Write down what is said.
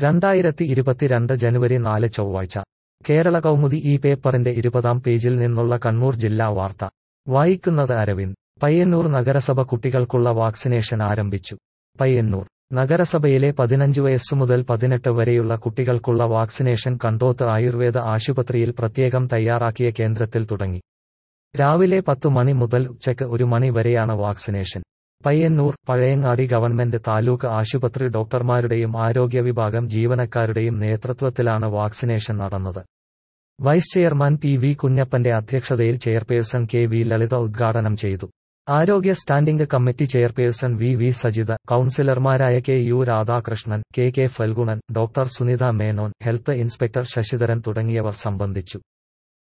രണ്ടായിരത്തി ഇരുപത്തിരണ്ട് ജനുവരി നാല് ചൊവ്വാഴ്ച കേരള കൗമുദി ഈ പേപ്പറിന്റെ ഇരുപതാം പേജിൽ നിന്നുള്ള കണ്ണൂർ ജില്ലാ വാർത്ത വായിക്കുന്നത് അരവിന്ദ് പയ്യന്നൂർ നഗരസഭ കുട്ടികൾക്കുള്ള വാക്സിനേഷൻ ആരംഭിച്ചു പയ്യന്നൂർ നഗരസഭയിലെ പതിനഞ്ച് വയസ്സു മുതൽ പതിനെട്ട് വരെയുള്ള കുട്ടികൾക്കുള്ള വാക്സിനേഷൻ കണ്ടോത്ത് ആയുർവേദ ആശുപത്രിയിൽ പ്രത്യേകം തയ്യാറാക്കിയ കേന്ദ്രത്തിൽ തുടങ്ങി രാവിലെ പത്തു മണി മുതൽ ഉച്ചയ്ക്ക് ഒരു മണി വരെയാണ് വാക്സിനേഷൻ പയ്യന്നൂർ പഴയങ്ങാടി ഗവൺമെന്റ് താലൂക്ക് ആശുപത്രി ഡോക്ടർമാരുടെയും ആരോഗ്യ വിഭാഗം ജീവനക്കാരുടെയും നേതൃത്വത്തിലാണ് വാക്സിനേഷൻ നടന്നത് വൈസ് ചെയർമാൻ പി വി കുഞ്ഞപ്പന്റെ അധ്യക്ഷതയിൽ ചെയർപേഴ്സൺ കെ വി ലളിത ഉദ്ഘാടനം ചെയ്തു ആരോഗ്യ standing committee chairperson V V Sajitha കൌൺസിലർമാരായ K U Radhakrishnan K K Phalgunan doctor Sunitha Menon health inspector Sasidharan തുടങ്ങിയവർ സംബന്ധിച്ചു